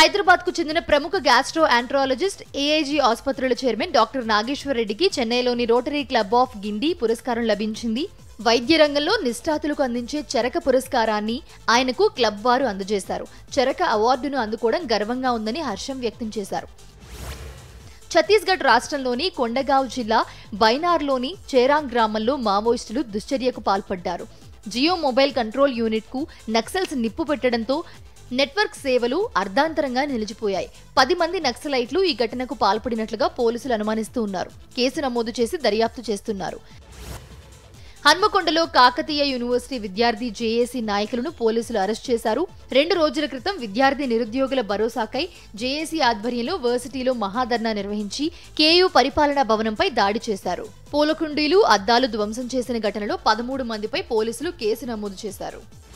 హైదరాబాద్ కు చెందిన ప్రముఖ గ్యాస్ట్రో ఆంట్రాలజిస్ట్ ఏఐజీ ఆసుపత్రుల చైర్మన్ డాక్టర్ నాగేశ్వర్ రెడ్డికి చెన్నైలోని రోటరీ క్లబ్ ఆఫ్ గిండి పురస్కారం లభించింది వైద్య రంగంలో నిష్ఠాతులకు అందించే చరక పురస్కారాన్ని ఆయనకు క్లబ్ వారు అందజేశారు చరక అవార్డును అందుకోవడం గర్వంగా ఉందని హర్షం వ్యక్తం చేశారు ఛత్తీస్గఢ్ రాష్ట్రంలోని కొండగావ్ జిల్లా బైనార్లోని చేరాంగ్ గ్రామంలో మావోయిస్టులు దుశ్చర్యకు పాల్పడ్డారు జియో మొబైల్ కంట్రోల్ యూనిట్కు నక్సల్స్ నిప్పు పెట్టడంతో నెట్వర్క్ సేవలు అర్ధాంతరంగా నిలిచిపోయాయి పది మంది నక్సలైట్లు ఈ ఘటనకు పాల్పడినట్లుగా పోలీసులు అనుమానిస్తూ ఉన్నారు కేసు నమోదు చేసి దర్యాప్తు చేస్తున్నారు హన్మకొండలో కాకతీయ యూనివర్సిటీ విద్యార్థి జేఏసీ నాయకులను పోలీసులు అరెస్ట్ చేశారు రెండు రోజుల క్రితం విద్యార్థి నిరుద్యోగుల భరోసాకై జేఏసీ ఆధ్వర్యంలో వర్సిటీలో మహాధర్నా నిర్వహించి కేయూ పరిపాలనా భవనంపై దాడి చేశారు పూలకుండీలు అద్దాలు ధ్వంసం చేసిన ఘటనలో పదమూడు మందిపై పోలీసులు కేసు నమోదు చేశారు